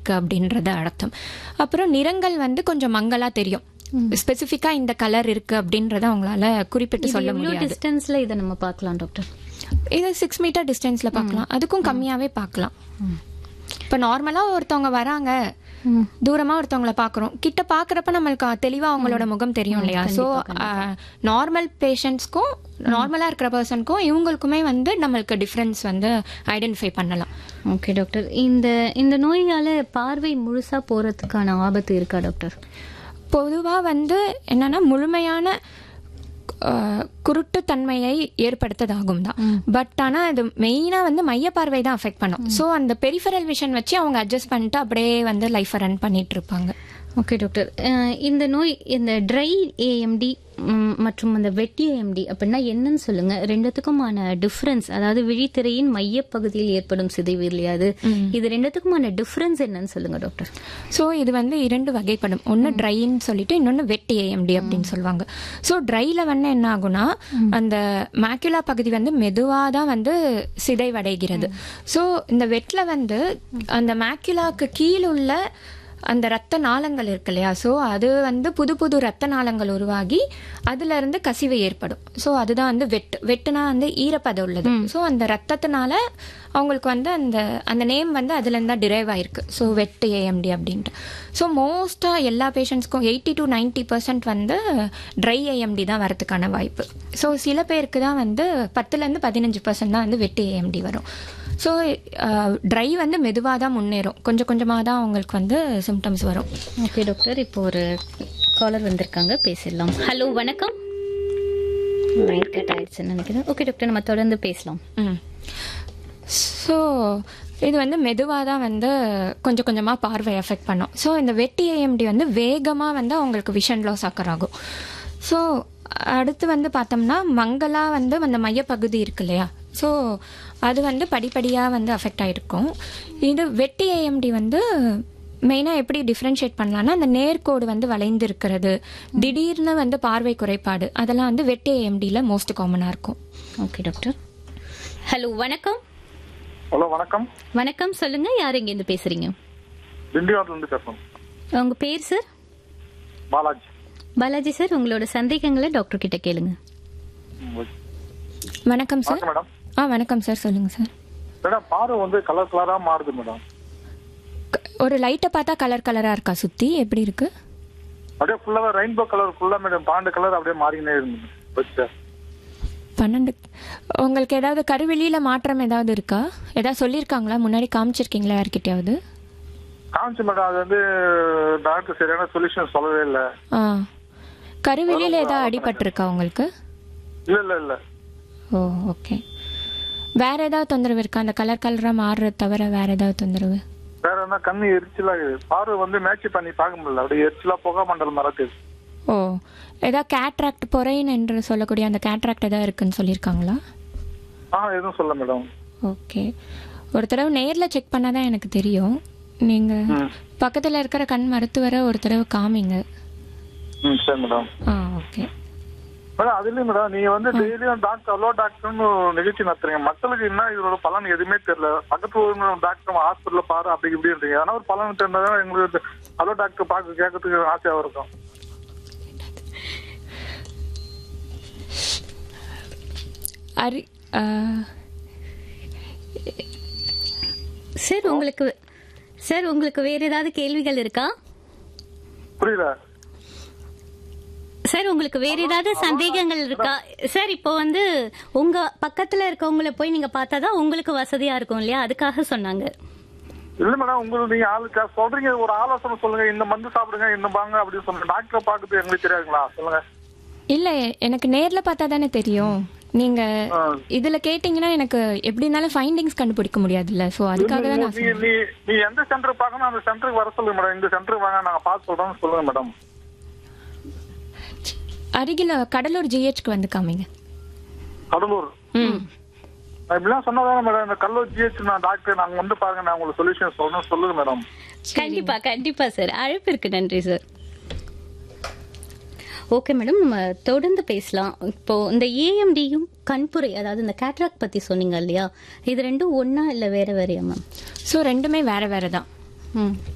இருக்கு அப்படின்றத அர்த்தம் அப்புறம் நிறங்கள் வந்து கொஞ்சம் மங்கலா தெரியும் ஸ்பெசிஃபிக்கா இந்த கலர் இருக்கு அப்படின்றத அவங்களால குறிப்பிட்டு சொல்ல எவ்வளவு முடியாது டிஸ்டன்ஸ்ல இதை நம்ம பார்க்கலாம் டாக்டர் இது சிக்ஸ் மீட்டர் டிஸ்டன்ஸ்ல பார்க்கலாம் அதுக்கும் கம்மியாவே பார்க்கலாம் இப்ப நார்மலா ஒருத்தவங்க வராங்க தூரமா ஒருத்தவங்கள பாக்குறோம் கிட்ட பாக்குறப்ப நம்மளுக்கு தெளிவா அவங்களோட முகம் தெரியும் இல்லையா சோ நார்மல் பேஷண்ட்ஸ்க்கும் நார்மலா இருக்கிற பர்சனுக்கும் இவங்களுக்குமே வந்து நம்மளுக்கு டிஃபரன்ஸ் வந்து ஐடென்டிஃபை பண்ணலாம் ஓகே டாக்டர் இந்த இந்த நோயால பார்வை முழுசா போறதுக்கான ஆபத்து இருக்கா டாக்டர் பொதுவா வந்து என்னன்னா முழுமையான அஹ், குருட்டுத்தன்மையை ஏற்படுத்ததாகும் தான் பட் ஆனா அது மெயினா வந்து மையப்பார்வை தான் அஃபெக்ட் பண்ணும் ஸோ அந்த பெரிஃபரல் விஷன் வச்சு அவங்க அட்ஜஸ்ட் பண்ணிட்டு அப்படியே வந்து லைஃப்பை ரன் பண்ணிட்டு இருப்பாங்க ஓகே டாக்டர் அஹ், இந்த நோய் இந்த ட்ரை ஏஎம்டி மற்றும் அந்த வெட்டி ஏஎம்டி அப்படின்னா என்னன்னு சொல்லுங்க ரெண்டுத்துக்குமான டிஃபரன்ஸ் அதாவது விழித்திரையின் மையப்பகுதியில் ஏற்படும் சிதைவு இல்லையா அது இது ரெண்டுத்துக்குமான டிஃபரன்ஸ் என்னன்னு சொல்லுங்க டாக்டர் ஸோ இது வந்து இரண்டு வகைப்படும் ஒன்று ட்ரைன்னு சொல்லிட்டு இன்னொன்று வெட் ஏஎம்டி அப்படின்னு சொல்லுவாங்க ஸோ ட்ரைல வந்து என்ன ஆகும்னா அந்த மேக்குலா பகுதி வந்து மெதுவாக தான் வந்து சிதைவடைகிறது ஸோ இந்த வெட்ல வந்து அந்த மேக்குலாக்கு கீழுள்ள அந்த ரத்த நாளங்கள் இருக்கு இல்லையா ஸோ அது வந்து புது புது ரத்த நாளங்கள் உருவாகி அதுல இருந்து கசிவு ஏற்படும் ஸோ அதுதான் வந்து வெட் வெட்டுனா வந்து ஈரப்பதம் உள்ளது ஸோ அந்த ரத்தத்தினால அவங்களுக்கு வந்து அந்த அந்த நேம் வந்து அதுல இருந்து தான் டிரைவ் ஆயிருக்கு ஸோ வெட் ஏஎம்டி அப்படின்ட்டு ஸோ மோஸ்ட்டாக எல்லா பேஷண்ட்ஸ்க்கும் எயிட்டி டு நைன்டி பர்சன்ட் வந்து ட்ரை ஏஎம்டி தான் வரதுக்கான வாய்ப்பு ஸோ சில பேருக்கு தான் வந்து பத்துலேருந்து பதினஞ்சு பர்சன்ட் தான் வந்து வெட் ஏஎம்டி வரும் ஸோ ட்ரை வந்து மெதுவாக தான் முன்னேறும் கொஞ்சம் கொஞ்சமாக தான் அவங்களுக்கு வந்து சிம்டம்ஸ் வரும் ஓகே டாக்டர் இப்போ ஒரு காலர் வந்திருக்காங்க பேசிடலாம் ஹலோ வணக்கம் லைன் கட் ஆயிடுச்சுன்னு நினைக்கிறேன் ஓகே டாக்டர் நம்ம தொடர்ந்து பேசலாம் ம் ஸோ இது வந்து மெதுவாக தான் வந்து கொஞ்சம் கொஞ்சமாக பார்வை எஃபெக்ட் பண்ணும் ஸோ இந்த வெட்டி ஏஎம்டி வந்து வேகமாக வந்து அவங்களுக்கு விஷன் லாஸ் ஆக்கர் ஆகும் ஸோ அடுத்து வந்து பார்த்தோம்னா மங்களா வந்து அந்த மையப்பகுதி இருக்கு இல்லையா ஸோ அது வந்து படிப்படியாக வந்து அஃபெக்ட் ஆகிருக்கும் இது வெட்டி ஏஎம்டி வந்து மெயினாக எப்படி டிஃப்ரென்ஷியேட் பண்ணலாம்னா அந்த நேர்கோடு வந்து வளைந்து இருக்கிறது திடீர்னு வந்து பார்வை குறைபாடு அதெல்லாம் வந்து வெட்டி ஏஎம்டியில் மோஸ்ட் காமனாக இருக்கும் ஓகே டாக்டர் ஹலோ வணக்கம் ஹலோ வணக்கம் வணக்கம் சொல்லுங்க யார் இங்க இருந்து பேசுறீங்க திண்டிவனத்துல இருந்து பேசுறோம் உங்க பேர் சார் பாலாஜி பாலாஜி சார் உங்களோட சந்தேகங்களை டாக்டர் கிட்ட கேளுங்க ம், ஓகே. வணக்கம் சார் வணக்கம் மேடம் ஆ வணக்கம் சார் சொல்லுங்க சார் மேடம் பார்வை வந்து கலர் கலரா மாறுது மேடம் க- ஒரு லைட்டை பார்த்தா கலர் கலரா இருக்கா சுத்தி எப்படி இருக்கு அப்படியே ஃபுல்லாவே ரெயின்போ கலர் ஃபுல்லா மேடம் பாண்டு கலர் அப்படியே மாறினே இருந்தது வச்சு பன்னெண்டு உங்களுக்கு ஏதாவது கருவெளியில மாற்றம் ஏதாவது இருக்கா ஏதாவது சொல்லியிருக்காங்களா முன்னாடி காமிச்சிருக்கீங்களா யார்கிட்டயாவது காமிச்சு மேடம் அது வந்து டாக்டர் சரியான சொல்யூஷன் சொல்லவே இல்ல ஆ கருவெளியில ஏதாவது அடிபட்டிருக்கா உங்களுக்கு இல்ல இல்ல இல்ல ஓ ஓகே வேற ஏதாவது தொந்தரவு இருக்கா அந்த கலர் கலரா மாறுறது தவிர வேற ஏதாவது தொந்தரவு வேற என்ன கண்ணு எரிச்சலா இருக்குது பார்வை வந்து மேட்ச் பண்ணி பார்க்க முடியல அப்படியே எரிச்சலா புகை மண்டல் மறக்குது ஓ ஏதாவது கேட்ராக்ட் பொறையின் என்று சொல்லக்கூடிய அந்த கேட்ராக்ட் ஏதாவது இருக்குன்னு சொல்லியிருக்காங்களா ஆ எதுவும் சொல்ல மேடம் ஓகே ஒரு தடவை நேரில் செக் பண்ணாதான் எனக்கு தெரியும் நீங்கள் ம். பக்கத்தில் இருக்கிற கண் மருத்துவரை ஒரு தடவை காமிங்க ம் சரி மேடம் ஆ ஓகே மேடம் அது இல்லையும் மேடம் நீங்க வந்து டெய்லியும் டாக்டர் அலோ டாக்டர்னு ஒரு நிகழ்ச்சி நடத்துறீங்க மக்களுக்கு என்ன இதோட பலன் எதுவுமே தெரியல பக்கத்து ஊர்ல ஒரு டாக்டர் ஹாஸ்பிட்டல்ல பாரு அப்படி இப்படின்றீங்க ஆனா ஒரு பலன் தெரிஞ்சா எங்களுக்கு அலோ டாக்டர் பார்க்க கேட்கறதுக்கு ஆசையா இருக்கும் அரி ஆ, சார் உங்களுக்கு சார் உங்களுக்கு வேற ஏதாவது கேள்விகள் இருக்கா புரியல சார் உங்களுக்கு வேற ஏதாவது சந்தேகங்கள் இருக்கா சார் இப்போ வந்து உங்க பக்கத்துல இருக்கவங்கள போய் நீங்க பார்த்தாதான் உங்களுக்கு வசதியா இருக்கும் இல்லையா அதுக்காக சொன்னாங்க இல்ல மேடம் உங்களுக்கு நீங்க ஆளுக்கா சொல்றீங்க ஒரு ஆலோசனை சொல்லுங்க இந்த மருந்து சாப்பிடுங்க இந்த பாங்க அப்படின்னு சொல்லுங்க டாக்டரை பார்க்கறது எங்களுக்கு தெரியாதுங்களா சொல்லுங்க இல்லை எனக்கு நேரில் பார்த்தா தானே தெரியும் நீங்கள் ஆ. இதில் கேட்டிங்கன்னா எனக்கு எப்படி இருந்தாலும் ஃபைண்டிங்ஸ் கண்டுபிடிக்க முடியாதுல்ல ஸோ அதுக்காக தான் நான் நீ சொன்னேன் நீ நீ எந்த சென்டர் பார்க்கணும் அந்த சென்டருக்கு வர சொல்லுங்க மேடம் இந்த சென்டருக்கு வாங்க நாங்க பார்த்து சொல்றோம்னு சொல்லுங்க மேடம் அருகில் கடலூர் ஜிஹெச்க்கு வந்து காமிங்க கடலூர் ம் நான் இப்படிலாம் சொன்னதானே மேடம் இந்த கல்லூர் ஜிஹெச் நான் டாக்டர் நாங்க வந்து பாருங்க நான் உங்களுக்கு சொல்யூஷன் சொல்லணும் சொல்லுங்க மேடம் கண்டிப்பா கண்டிப்பா சார் அழைப்பிற்கு நன்றி சார் ஓகே மேடம் நம்ம தொடர்ந்து பேசலாம் இப்போ இந்த ஏஎம்டியும் கண்புரை அதாவது இந்த கேட்ராக் பத்தி சொன்னீங்க இல்லையா இது ரெண்டும் ஒண்ணா இல்ல வேற வேறையா மேம் ஸோ ரெண்டுமே வேற வேற தான் ம்